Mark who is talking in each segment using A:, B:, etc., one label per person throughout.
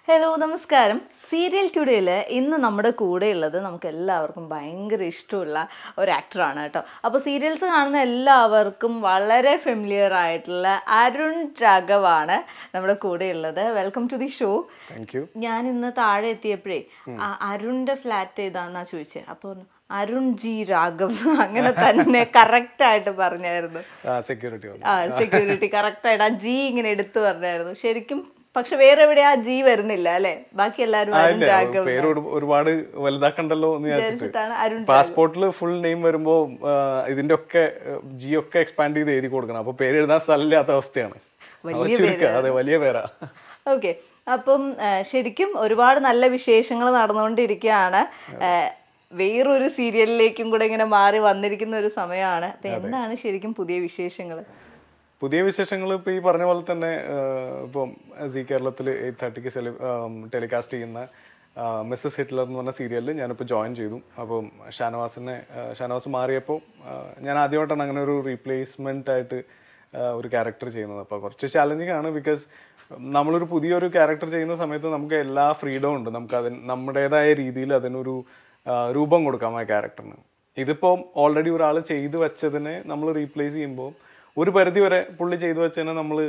A: hello നമസ്കാരം serial ടുഡേയിൽ ഇന്ന് നമ്മുടെ കൂടെയുള്ളത് നമുക്ക് എല്ലാവർക്കും ഭയങ്കര ഇഷ്ടമുള്ള ഒരു ആക്ടറാണ് കേട്ടോ അപ്പോൾ സീരിയൽസ് കാണുന്ന എല്ലാവർക്കും വളരെ ഫെമിലിയർ ആയിട്ടുള്ള അരുൺ രാഘവാണ് നമ്മുടെ കൂടെയുള്ളത് welcome to the show
B: thank you
A: ഞാൻ ഇന്ന് താഴെ എത്തിയപ്പോഴേ ആ അരുണിന്റെ ഫ്ലാറ്റ് ഏതാന്നാ ചോദിച്ചത് അപ്പോൾ അരുൺ ജി രാഘവ് അങ്ങനെ തന്നെ കറക്റ്റ് ആയിട്ട് പറഞ്ഞായിരുന്നു
B: ആ സെക്യൂരിറ്റി വന്നു
A: ആ സെക്യൂരിറ്റി കറക്റ്റ് ആയിട്ട് ആ ജി ഇങ്ങനെ എടുത്തു പറഞ്ഞായിരുന്നു ശരിക്കും പക്ഷെ വേറെ എവിടെയാ ആ ജി വരുന്നില്ല അല്ലെ ബാക്കി എല്ലാരും
B: ആ,
A: അരുൺ
B: ഇല്ല
A: രാഘവ്
B: പേര് ഒരു- ഒരുപാട് വലുതാക്കണ്ടല്ലോ എന്ന് വിചാരിച്ചിട്ട്
A: വിചാരിച്ചിട്ടാണ് അരുൺ
B: പാസ്പോർട്ടിൽ ഫുൾ നെയിം വരുമ്പോ ആ, ഇതിന്റെ ഒക്കെ ജി ഒക്കെ എക്സ്പാൻഡ് ചെയ്ത് എഴുതി കൊടുക്കണം അപ്പൊ പേര് എഴുതാൻ സ്ഥലമില്ലാത്ത അവസ്ഥയാണ് അപ്പൊ ചുരുക്കം അതെ വലിയ പേരാ
A: ഓക്കെ അപ്പം ആ, ശരിക്കും ഒരുപാട് നല്ല വിശേഷങ്ങൾ നടന്നുകൊണ്ടിരിക്കുകയാണ് ആ, വേറൊരു സീരിയലിലേക്കും കൂടെ ഇങ്ങനെ മാറി വന്നിരിക്കുന്ന ഒരു സമയമാണ് അപ്പൊ എന്താണ് ശരിക്കും പുതിയ വിശേഷങ്ങൾ
B: പുതിയ വിശേഷങ്ങൾ ഇപ്പൊ ഈ പറഞ്ഞ പോലെ തന്നെ ആ, ഇപ്പം സി കേരളത്തിൽ എയ്റ്റ് തേർട്ടിക്ക് സെലി ടെലികാസ്റ്റ് ചെയ്യുന്ന മിസ്സസ് ഹിറ്റ്ലർ എന്ന് പറഞ്ഞ സീരിയലിൽ ഞാനിപ്പോൾ ജോയിൻ ചെയ്തു അപ്പം ഷാനവാസിനെ ആ, ഷാനവാസ് മാറിയപ്പോൾ ആ, ഞാൻ ആദ്യമായിട്ടാണ് അങ്ങനെ ഒരു റീപ്ലേസ്മെന്റ് ആയിട്ട് ആ, ഒരു ക്യാരക്ടർ ചെയ്യുന്നത് അപ്പോൾ കുറച്ച് ചാലഞ്ചിങ് ആണ് ബിക്കോസ് നമ്മളൊരു പുതിയൊരു ക്യാരക്ടർ ചെയ്യുന്ന സമയത്ത് നമുക്ക് എല്ലാ ഫ്രീഡവും ഉണ്ട് നമുക്ക് അതിന് നമ്മുടേതായ രീതിയിൽ അതിനൊരു ആ, രൂപം കൊടുക്കാം ആ ക്യാരക്ടറിന് ഇതിപ്പോൾ ഓൾറെഡി ഒരാൾ ചെയ്തു വെച്ചതിനെ നമ്മൾ റീപ്ലേസ് ചെയ്യുമ്പോൾ ഒരു പരിധി വരെ പുള്ളി ചെയ്തു വെച്ചതിനെ നമ്മൾ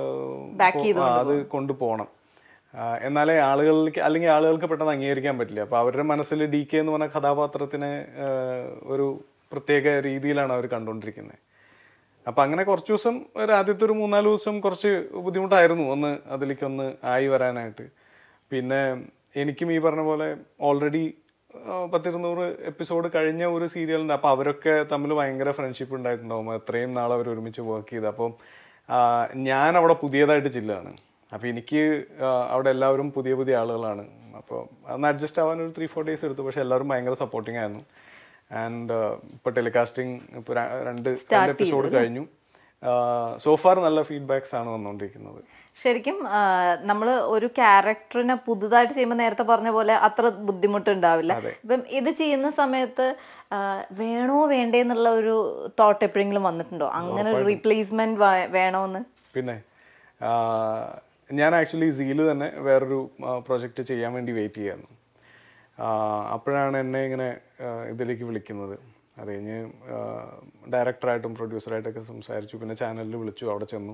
B: അത് കൊണ്ടുപോകണം ആ, എന്നാലേ ആളുകളിലേക്ക് അല്ലെങ്കിൽ ആളുകൾക്ക് പെട്ടെന്ന് അംഗീകരിക്കാൻ പറ്റില്ല അപ്പോൾ അവരുടെ മനസ്സിൽ ഡി കെ എന്ന് പറഞ്ഞ കഥാപാത്രത്തിനെ ആ, ഒരു പ്രത്യേക രീതിയിലാണ് അവർ കണ്ടുകൊണ്ടിരിക്കുന്നത് അപ്പം അങ്ങനെ കുറച്ച് ദിവസം ഒരു ആദ്യത്തെ ഒരു മൂന്നാല് ദിവസം കുറച്ച് ബുദ്ധിമുട്ടായിരുന്നു ഒന്ന് അതിലേക്ക് ഒന്ന് ആയി വരാനായിട്ട് പിന്നെ എനിക്കും ഈ പറഞ്ഞ പോലെ ഓൾറെഡി പത്തിരുന്നൂറ് എപ്പിസോഡ് കഴിഞ്ഞ ഒരു സീരിയലുണ്ട് അപ്പോൾ അവരൊക്കെ തമ്മിൽ ഭയങ്കര ഫ്രണ്ട്ഷിപ്പ് ഉണ്ടായിട്ടുണ്ടാവും അത്രയും നാൾ അവർ ഒരുമിച്ച് വർക്ക് ചെയ്ത് അപ്പം ആ, ഞാൻ അവിടെ പുതിയതായിട്ട് ചില്ലാണ് അപ്പോൾ എനിക്ക് ആ, അവിടെ എല്ലാവരും പുതിയ പുതിയ ആളുകളാണ് അപ്പോൾ അന്ന് അഡ്ജസ്റ്റ് ആവാൻ ഒരു ത്രീ ഫോർ ഡേയ്സ് എടുത്തു പക്ഷെ എല്ലാവരും ഭയങ്കര സപ്പോർട്ടിങ് ആയിരുന്നു ആൻഡ് ഇപ്പോൾ ടെലികാസ്റ്റിംഗ് ഇപ്പോൾ രണ്ട് രണ്ട് എപ്പിസോഡ് കഴിഞ്ഞു സോഫാർ നല്ല ഫീഡ്ബാക്സ് ആണ് വന്നുകൊണ്ടിരിക്കുന്നത്
A: ശരിക്കും നമ്മൾ ഒരു ക്യാരക്ടറിനെ പുതുതായിട്ട് ചെയ്യുമ്പോൾ നേരത്തെ പറഞ്ഞ പോലെ അത്ര ബുദ്ധിമുട്ടുണ്ടാവില്ല ഇപ്പം ഇത് ചെയ്യുന്ന സമയത്ത് ആ, വേണോ വേണ്ടേ എന്നുള്ള ഒരു തോട്ട് എപ്പോഴെങ്കിലും വന്നിട്ടുണ്ടോ അങ്ങനെ ഒരു റീപ്ലേസ്മെന്റ് വേണോന്ന്
B: പിന്നെ ആ, ഞാൻ ആക്ച്വലി സീല് തന്നെ വേറൊരു പ്രൊജക്റ്റ് ചെയ്യാൻ വേണ്ടി വെയിറ്റ് ചെയ്യായിരുന്നു ആ, അപ്പോഴാണ് എന്നെ ഇങ്ങനെ ആ, ഇതിലേക്ക് വിളിക്കുന്നത് അത് കഴിഞ്ഞ് ഡയറക്ടറായിട്ടും പ്രൊഡ്യൂസറായിട്ടൊക്കെ സംസാരിച്ചു പിന്നെ ചാനലിൽ വിളിച്ചു അവിടെ ചെന്നു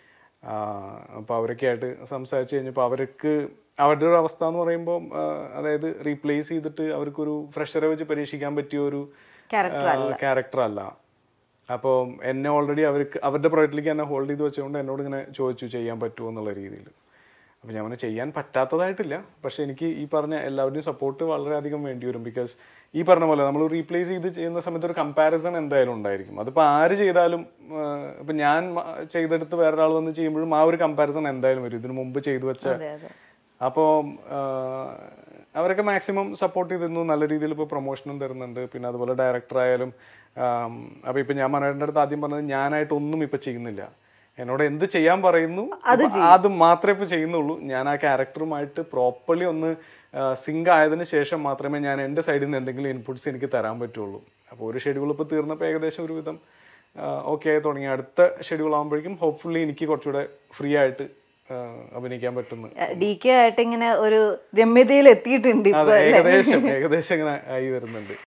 B: അപ്പോൾ അവരൊക്കെ ആയിട്ട് സംസാരിച്ച് കഴിഞ്ഞപ്പോൾ അവർക്ക് അവരുടെ ഒരു അവസ്ഥ എന്ന് പറയുമ്പോൾ അതായത് റീപ്ലേസ് ചെയ്തിട്ട് അവർക്കൊരു ഫ്രഷറെ വെച്ച് പരീക്ഷിക്കാൻ പറ്റിയ ഒരു ക്യാരക്ടർ അല്ല അപ്പോൾ എന്നെ ഓൾറെഡി അവർക്ക് അവരുടെ പ്രൊജക്റ്റിലേക്ക് എന്നെ ഹോൾഡ് ചെയ്ത് വെച്ചുകൊണ്ട് എന്നോട് ഇങ്ങനെ ചോദിച്ചു ചെയ്യാൻ പറ്റുമോ എന്നുള്ള രീതിയിൽ അപ്പോൾ ഞാൻ പറഞ്ഞു ചെയ്യാൻ പറ്റാത്തതായിട്ടില്ല പക്ഷെ എനിക്ക് ഈ പറഞ്ഞ എല്ലാവരുടെയും സപ്പോർട്ട് വളരെയധികം വേണ്ടി വരും ബിക്കോസ് ഈ പറഞ്ഞ പോലെ നമ്മൾ റീപ്ലേസ് ചെയ്ത് ചെയ്യുന്ന സമയത്ത് ഒരു കമ്പാരിസൺ എന്തായാലും ഉണ്ടായിരിക്കും അതിപ്പോൾ ആര് ചെയ്താലും ഇപ്പം ഞാൻ മ- ചെയ്തെടുത്ത് വേറൊരാൾ വന്ന് ചെയ്യുമ്പോഴും ആ ഒരു കമ്പാരിസൺ എന്തായാലും വരും ഇതിനു മുമ്പ് ചെയ്തു വെച്ച
A: അതെ അതെ
B: അപ്പോൾ അവരൊക്കെ മാക്സിമം സപ്പോർട്ട് ചെയ്തിരുന്നു നല്ല രീതിയിൽ ഇപ്പോൾ പ്രൊമോഷനും തരുന്നുണ്ട് പിന്നെ അതുപോലെ ഡയറക്ടർ ആയാലും അപ്പോൾ ഇപ്പം ഞാൻ മനോഹരൻ്റെ അടുത്ത് ആദ്യം പറഞ്ഞത് ഞാനായിട്ട് ഒന്നും ഇപ്പം ചെയ്യുന്നില്ല എന്നോട് എന്ത് ചെയ്യാൻ പറയുന്നു ഇപ്പൊ അത് മാത്രമേ ഇപ്പോൾ ചെയ്യുന്നുള്ളൂ ഞാൻ ആ ക്യാരക്ടറുമായിട്ട് പ്രോപ്പർലി ഒന്ന് സിങ്ക് ആയതിനു ശേഷം മാത്രമേ ഞാൻ എൻ്റെ സൈഡിൽ നിന്ന് എന്തെങ്കിലും ഇൻപുട്സ് എനിക്ക് തരാൻ പറ്റുള്ളൂ അപ്പോൾ ഒരു ഷെഡ്യൂൾ ഇപ്പോൾ തീർന്നപ്പോൾ ഏകദേശം ഒരുവിധം ഓക്കെ ആയി തുടങ്ങി അടുത്ത ഷെഡ്യൂൾ ആകുമ്പോഴേക്കും ഹോപ്പ്ഫുള്ളി എനിക്ക് കുറച്ചുകൂടെ ഫ്രീ ആയിട്ട് ആ, അഭിനയിക്കാൻ പറ്റുന്നു
A: ഡി കെ ആയിട്ട് ഇങ്ങനെ ഒരു രമ്യതയിൽ എത്തിയിട്ടുണ്ട് ഇപ്പൊ
B: അതെ ഏകദേശം ഏകദേശം ഇങ്ങനെ ആയി വരുന്നുണ്ട്